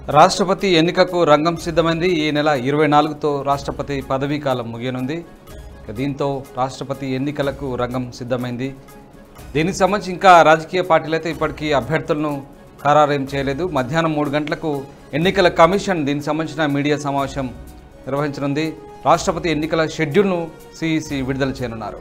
రాష్ట్రపతి ఎన్నికకు రంగం సిద్ధమైంది ఈ నెల ఇరవై నాలుగుతో రాష్ట్రపతి పదవీ కాలం ముగియనుంది ఇక దీంతో రాష్ట్రపతి ఎన్నికలకు రంగం సిద్ధమైంది దీనికి సంబంధించి ఇంకా రాజకీయ పార్టీలు అయితే ఇప్పటికీ అభ్యర్థులను ఖరారేం చేయలేదు మధ్యాహ్నం మూడు గంటలకు ఎన్నికల కమిషన్ దీనికి సంబంధించిన మీడియా సమావేశం నిర్వహించనుంది రాష్ట్రపతి ఎన్నికల షెడ్యూల్ను సిఈసి విడుదల చేయనున్నారు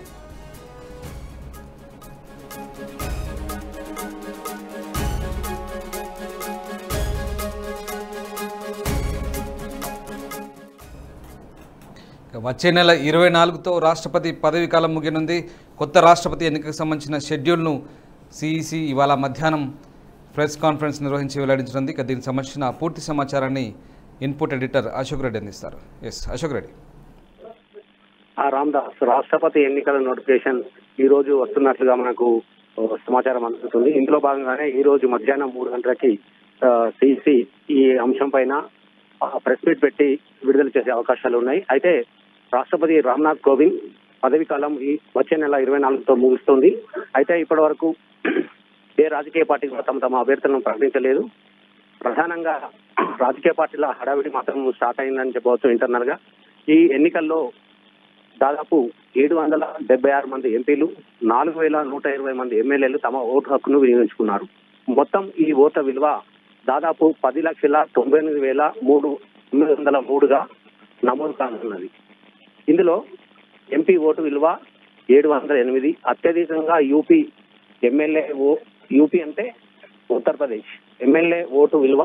ఇక వచ్చే నెల ఇరవై నాలుగుతో రాష్ట్రపతి పదవీ కాలం ముగియనుంది కొత్త రాష్ట్రపతి ఎన్నికకు సంబంధించిన షెడ్యూల్ను సిఈసి ఇవాళ మధ్యాహ్నం ప్రెస్ కాన్ఫరెన్స్ నిర్వహించి వెల్లడించనుంది ఇక దీనికి సంబంధించిన పూర్తి సమాచారాన్ని ఇన్పుట్ ఎడిటర్ అశోక్ రెడ్డి అందిస్తారు ఎస్ అశోక్ రెడ్డి ఆ రామ్దాస్ రాష్ట్రపతి ఎన్నికల నోటిఫికేషన్ ఈ రోజు వస్తున్నట్లుగా మనకు ఆ, సమాచారం అందుతుంది ఇందులో భాగంగానే ఈ రోజు మధ్యాహ్నం మూడు గంటలకి సిసి ఈ అంశం పైన ప్రెస్ మీట్ పెట్టి విడుదల చేసే అవకాశాలు ఉన్నాయి అయితే రాష్ట్రపతి రామ్నాథ్ కోవింద్ పదవి కాలం ఈ వచ్చే నెల ఇరవై నాలుగుతో ముగుస్తుంది అయితే ఇప్పటి వరకు ఏ రాజకీయ పార్టీ కూడా తమ తమ అభ్యర్థులను ప్రకటించలేదు ప్రధానంగా రాజకీయ పార్టీల హడావిడి మాత్రం స్టార్ట్ అయిందని చెప్పవచ్చు ఇంటర్నల్ గా ఈ ఎన్నికల్లో దాదాపు ఏడు వందల డెబ్బై ఆరు మంది ఎంపీలు నాలుగు వేల నూట ఇరవై మంది ఎమ్మెల్యేలు తమ ఓటు హక్కును వినియోగించుకున్నారు మొత్తం ఈ ఓట్ల విలువ దాదాపు పది లక్షల తొంభై ఎనిమిది వేల మూడు తొమ్మిది వందల మూడుగా నమోదు కానున్నది ఇందులో ఎంపీ ఓటు విలువ ఏడు వందల ఎనిమిది అత్యధికంగా యూపీ ఎమ్మెల్యే ఓ యూపీ అంటే ఉత్తరప్రదేశ్ ఎమ్మెల్యే ఓటు విలువ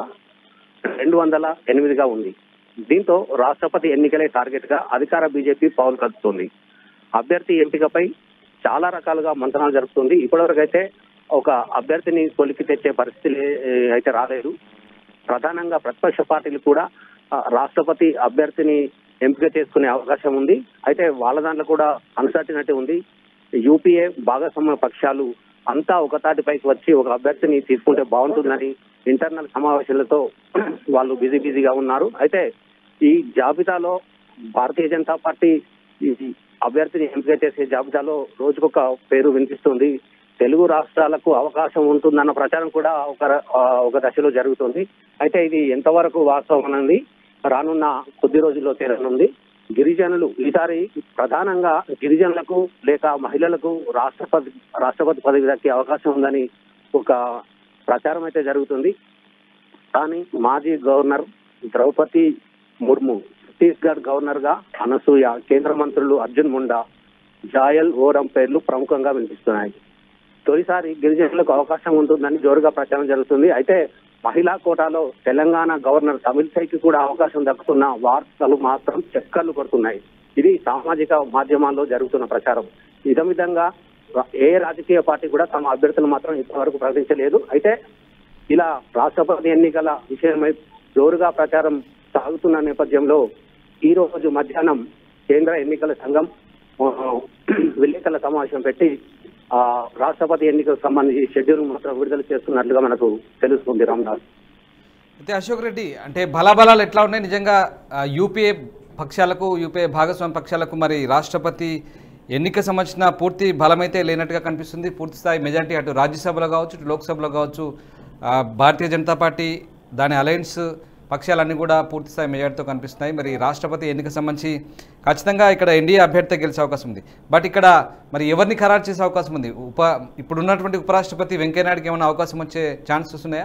రెండు వందల ఎనిమిదిగా ఉంది దీంతో రాష్ట్రపతి ఎన్నికలే టార్గెట్ గా అధికార బీజేపీ పవన్ కలుపుతుంది అభ్యర్థి ఎంపికపై చాలా రకాలుగా మంతనాలు జరుపుతుంది ఇప్పటివరకు అయితే ఒక అభ్యర్థిని కొలికి తెచ్చే పరిస్థితి లే- అయితే రాలేదు ప్రధానంగా ప్రతిపక్ష పార్టీలు కూడా ఆ, రాష్ట్రపతి అభ్యర్థిని ఎంపిక చేసుకునే అవకాశం ఉంది అయితే వాళ్ళ దాంట్లో కూడా అన్సర్టినట్టు ఉంది యూపీఏ భాగస్వామ్య పక్షాలు అంతా ఒక తాటిపైకి వచ్చి ఒక అభ్యర్థిని తీసుకుంటే బాగుంటుందని ఇంటర్నల్ సమావేశాలతో వాళ్ళు బిజీ బిజీగా ఉన్నారు అయితే ఈ జాబితాలో భారతీయ జనతా పార్టీ ఈ అభ్యర్థిని ఎంపిక చేసే జాబితాలో రోజుకొక పేరు వినిపిస్తుంది తెలుగు రాష్ట్రాలకు అవకాశం ఉంటుందన్న ప్రచారం కూడా ఒక ర- ఆ, ఒక దశలో జరుగుతుంది అయితే ఇది ఎంతవరకు వాస్తవం అన్నది రానున్న కొద్ది రోజుల్లో తేలనుంది గిరిజనులు ఈసారి ప్రధానంగా గిరిజనులకు లేక మహిళలకు రాష్ట్రపతి రాష్ట్రపతి పదవి దక్కే అవకాశం ఉందని ఒక ప్రచారం అయితే జరుగుతుంది కానీ మాజీ గవర్నర్ ద్రౌపది ముర్ము ఛత్తీస్గఢ్ గవర్నర్ గా అనసూయ కేంద్ర మంత్రులు అర్జున్ ముండా జాయల్ ఓరం పేర్లు ప్రముఖంగా వినిపిస్తున్నాయి తొలిసారి గిరిజనులకు అవకాశం ఉంటుందని జోరుగా ప్రచారం జరుగుతుంది అయితే మహిళా కోటాలో తెలంగాణ గవర్నర్ తమిళసైకి కూడా అవకాశం దక్కుతున్న వార్తలు మాత్రం చెక్కర్లు కొడుతున్నాయి ఇది సామాజిక మాధ్యమాల్లో జరుగుతున్న ప్రచారం ఇదమిధంగా ఏ రాజకీయ పార్టీ కూడా తమ అభ్యర్థులు మాత్రం ఇంతవరకు ప్రకటించలేదు అయితే ఇలా రాష్ట్రపతి ఎన్నికల విషయమై జోరుగా ప్రచారం సాగుతున్న నేపథ్యంలో ఈ రోజు మధ్యాహ్నం కేంద్ర ఎన్నికల సంఘం ఆ, విలేకరుల సమావేశం పెట్టి ఆ రాష్ట్రపతి ఎన్నికలకు సంబంధించి షెడ్యూల్ మాత్రం విడుదల చేస్తున్నట్లుగా మనకు తెలుస్తుంది రామ్దాస్ అయితే అశోక్ రెడ్డి అంటే బలాబలాలు ఎట్లా ఉన్నాయి నిజంగా ఆ, యూపీఏ పక్షాలకు యూపీఏ భాగస్వామ్య పక్షాలకు మరి రాష్ట్రపతి ఎన్నిక సంబంధించిన పూర్తి బలమైతే లేనట్టుగా కనిపిస్తుంది పూర్తి స్థాయి మెజార్టీ అటు రాజ్యసభలో కావచ్చు ఇటు లోక్సభలో కావచ్చు ఆ, భారతీయ జనతా పార్టీ దాని అలయన్స్ పక్షాలన్నీ కూడా పూర్తి స్థాయి మెజార్టీతో కనిపిస్తున్నాయి మరి రాష్ట్రపతి ఎన్నిక సంబంధించి ఖచ్చితంగా ఇక్కడ ఎన్డీఏ అభ్యర్థి గెలిచే అవకాశం ఉంది బట్ ఇక్కడ మరి ఎవరిని ఖరారు చేసే అవకాశం ఉంది ఉప ఇప్పుడున్నటువంటి ఉపరాష్ట్రపతి వెంకయ్యనాయుడుకి ఏమైనా అవకాశం వచ్చే ఛాన్సెస్ ఉన్నాయా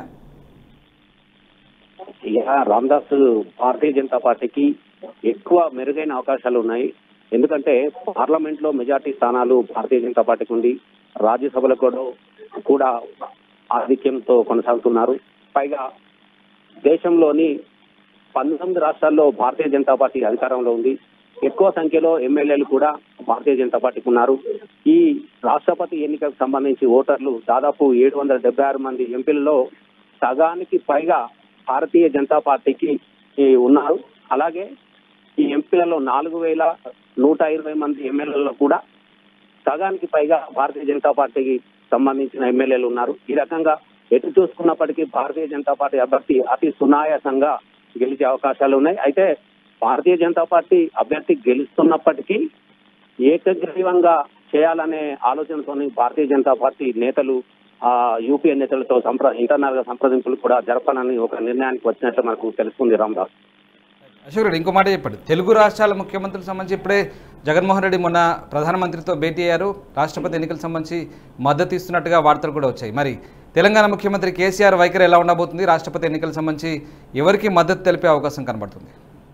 ఇక రామ్దాస్ భారతీయ జనతా పార్టీకి ఎక్కువ మెరుగైన అవకాశాలు ఉన్నాయి ఎందుకంటే పార్లమెంట్ లో మెజార్టీ స్థానాలు భారతీయ జనతా పార్టీకి ఉంది రాజ్యసభలో కూడా కూడా ఆధిక్యంతో కొనసాగుతున్నారు పైగా దేశంలోని పంతొమ్మిది రాష్ట్రాల్లో భారతీయ జనతా పార్టీ అధికారంలో ఉంది ఎక్కువ సంఖ్యలో ఎమ్మెల్యేలు కూడా భారతీయ జనతా పార్టీకి ఉన్నారు ఈ రాష్ట్రపతి ఎన్నికకు సంబంధించి ఓటర్లు దాదాపు ఏడు వందల డెబ్బై ఆరు మంది ఎంపీలలో సగానికి పైగా భారతీయ జనతా పార్టీకి ఈ, ఉన్నారు అలాగే ఈ ఎంపీలలో నాలుగు వేల నూట ఇరవై మంది ఎమ్మెల్యేలలో కూడా సగానికి పైగా భారతీయ జనతా పార్టీకి సంబంధించిన ఎమ్మెల్యేలు ఉన్నారు ఈ రకంగా ఎటు చూసుకున్నప్పటికీ భారతీయ జనతా పార్టీ అభ్యర్థి అతి సునాయాసంగా గెలిచే అవకాశాలు ఉన్నాయి అయితే భారతీయ జనతా పార్టీ అభ్యర్థి గెలుస్తున్నప్పటికీ ఏకగ్రీవంగా చేయాలనే ఆలోచనతోని భారతీయ జనతా పార్టీ నేతలు ఆ యూపీఏ నేతలతో సంప్ర ఇంటర్నల్ గా సంప్రదింపులు కూడా జరపాలని ఒక నిర్ణయానికి వచ్చినట్లు మనకు తెలుస్తుంది రామదాస్ అశోక్ రెడ్డి ఇంకో మాట చెప్పండి తెలుగు రాష్ట్రాల ముఖ్యమంత్రులకు సంబంధించి ఇప్పుడే జగన్మోహన్ రెడ్డి మొన్న ప్రధానమంత్రితో భేటీ అయ్యారు రాష్ట్రపతి ఎన్నికలకు సంబంధించి మద్దతు ఇస్తున్నట్టుగా వార్తలు కూడా వచ్చాయి మరి తెలంగాణ ముఖ్యమంత్రి కేసీఆర్ వైఖరి ఎలా ఉండబోతుంది రాష్ట్రపతి ఎన్నికలకు సంబంధించి ఎవరికి మద్దతు తెలిపే అవకాశం కనబడుతుంది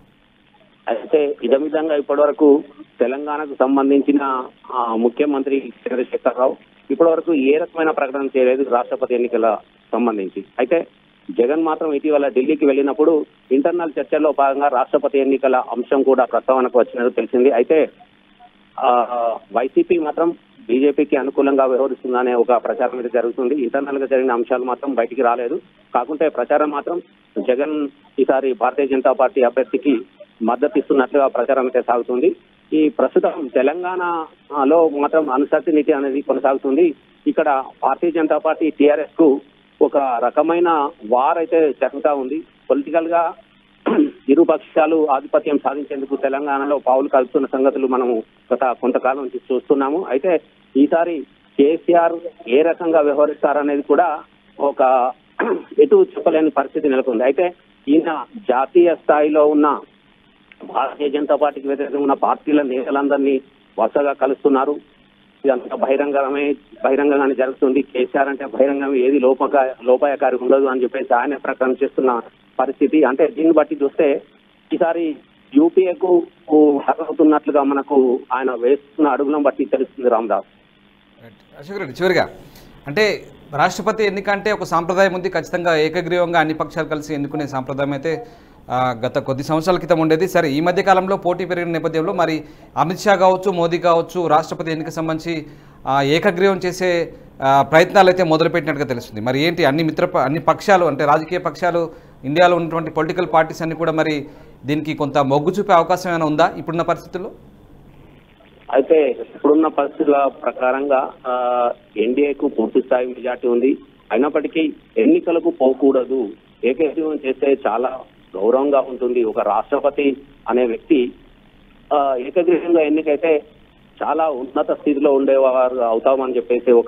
అయితే ఇదమిదంగా ఇప్పటి వరకు తెలంగాణకు సంబంధించిన ఆ, ముఖ్యమంత్రి చంద్రశేఖరరావు ఇప్పటి వరకు ఏ రకమైన ప్రకటన చేయలేదు రాష్ట్రపతి ఎన్నికల సంబంధించి అయితే జగన్ మాత్రం ఇటీవల ఢిల్లీకి వెళ్ళినప్పుడు ఇంటర్నల్ చర్చల్లో భాగంగా రాష్ట్రపతి ఎన్నికల అంశం కూడా ప్రస్తావనకు వచ్చినట్టు తెలిసింది అయితే ఆ, వైసీపీ మాత్రం బీజేపీకి అనుకూలంగా వ్యవహరిస్తుందనే ఒక ప్రచారం అయితే జరుగుతుంది ఇంటర్నల్ గా జరిగిన అంశాలు మాత్రం బయటికి రాలేదు కాకుంటే ప్రచారం మాత్రం జగన్ ఈసారి భారతీయ జనతా పార్టీ అభ్యర్థికి మద్దతు ఇస్తున్నట్లుగా ప్రచారం అయితే సాగుతుంది ఈ ప్రస్తుతం తెలంగాణలో మాత్రం అన్సర్టినిటీ అనేది కొనసాగుతుంది ఇక్కడ భారతీయ జనతా పార్టీ టీఆర్ఎస్ కు ఒక రకమైన వార్ అయితే జరుగుతా ఉంది పొలిటికల్ గా ఇరు పక్షాలు ఆధిపత్యం సాధించేందుకు తెలంగాణలో పావులు కలుపుతున్న సంగతులు మనము గత కొంతకాలం నుంచి చూస్తున్నాము అయితే ఈసారి కేసీఆర్ ఏ రకంగా వ్యవహరిస్తారనేది కూడా ఒక ఎటు చెప్పలేని పరిస్థితి నెలకొంది అయితే ఈయన జాతీయ స్థాయిలో ఉన్న భారతీయ జనతా పార్టీకి వ్యతిరేకంగా ఉన్న పార్టీల నేతలందరినీ వరుసగా కలుస్తున్నారు ఇదంతా బహిరంగమే బహిరంగంగానే జరుగుతుంది కేసీఆర్ అంటే బహిరంగం ఏది లోపక లోపాయకారి ఉండదు అని చెప్పేసి ఆయన ప్రకటన చేస్తున్న పరిస్థితి అంటే దీన్ని బట్టి చూస్తే ఈసారి యూపీఏకు అవుతున్నట్లుగా మనకు ఆయన వేస్తున్న అడుగులను బట్టి తెలుస్తుంది రామదాస్ రైట్. అశోక్ రెడ్డి చివరిగా అంటే రాష్ట్రపతి ఎన్నిక అంటే ఒక సాంప్రదాయం ఉంది ఖచ్చితంగా ఏకగ్రీవంగా అన్ని పక్షాలు కలిసి ఎన్నుకునే సాంప్రదాయం అయితే ఆ, గత కొద్ది సంవత్సరాల క్రితం ఉండేది సరే ఈ మధ్య కాలంలో పోటీ పెరిగిన నేపథ్యంలో మరి అమిత్ షా కావచ్చు మోదీ కావచ్చు రాష్ట్రపతి ఎన్నిక సంబంధించి ఆ, ఏకగ్రీవం చేసే ఆ, ప్రయత్నాలు అయితే మొదలుపెట్టినట్టుగా తెలుస్తుంది మరి ఏంటి అన్ని మిత్ర ప- అన్ని పక్షాలు అంటే రాజకీయ పక్షాలు ఇండియాలో ఉన్నటువంటి పొలిటికల్ పార్టీస్ అన్ని కూడా మరి దీనికి కొంత మొగ్గు చూపే అవకాశం ఏమైనా ఉందా ఇప్పుడున్న పరిస్థితుల్లో అయితే ఇప్పుడున్న పరిస్థితుల ప్రకారంగా ఎన్డీఏకు పూర్తి స్థాయి మెజార్టీ ఉంది అయినప్పటికీ ఎన్నికలకు పోకూడదు ఏకగ్రీవం చేస్తే చాలా గౌరవంగా ఉంటుంది ఒక రాష్ట్రపతి అనే వ్యక్తి ఆ, ఏకగ్రీవంగా ఎన్నికైతే చాలా ఉన్నత స్థితిలో ఉండేవారు అవుతామని చెప్పేసి ఒక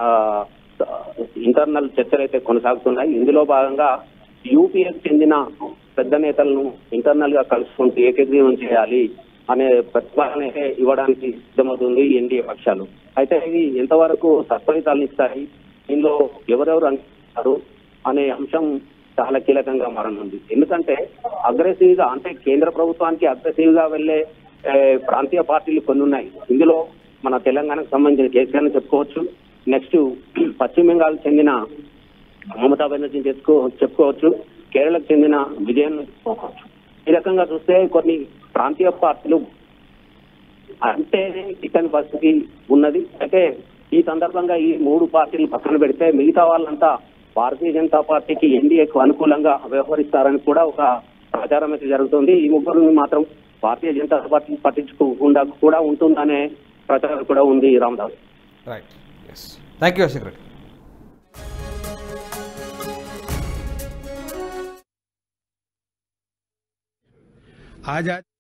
ఇంటర్నల్ చర్చలు అయితే కొనసాగుతున్నాయి ఇందులో భాగంగా యూపీఎస్ చెందిన పెద్ద నేతలను ఇంటర్నల్ గా కలుసుకుంటూ ఏకగ్రీవం చేయాలి అనే ప్రతిపాదన అయితే ఇవ్వడానికి సిద్ధమవుతుంది ఎన్డీఏ పక్షాలు అయితే ఇవి ఎంతవరకు సత్ఫలితాలను ఇస్తాయి దీనిలో ఎవరెవరు అంటారు అనే అంశం చాలా కీలకంగా మారనుంది ఎందుకంటే అగ్రెసివ్ గా అంటే కేంద్ర ప్రభుత్వానికి అగ్రెసివ్ గా వెళ్లే ఏ, ప్రాంతీయ పార్టీలు కొన్ని ఉన్నాయి ఇందులో మన తెలంగాణకు సంబంధించిన కేసీఆర్ చెప్పుకోవచ్చు నెక్స్ట్ పశ్చిమ బెంగాల్ చెందిన మమతా బెనర్జీని చెప్పుకో చెప్పుకోవచ్చు కేరళకు చెందిన విజయన్ చెప్పుకోవచ్చు ఈ రకంగా చూస్తే కొన్ని ప్రాంతీయ పార్టీలు అంటే ఇక్కడి పరిస్థితి ఉన్నది అయితే ఈ సందర్భంగా ఈ మూడు పార్టీలు పక్కన పెడితే మిగతా వాళ్ళంతా భారతీయ జనతా పార్టీకి ఎన్డీఏకు అనుకూలంగా వ్యవహరిస్తారని కూడా ఒక ప్రచారం అయితే జరుగుతుంది ఈ ముగ్గురు మాత్రం భారతీయ జనతా పార్టీ పట్టించుకోకుండా కూడా ఉంటుందనే ప్రచారం కూడా ఉంది Ramdas right yes thank you Ashok Reddy आज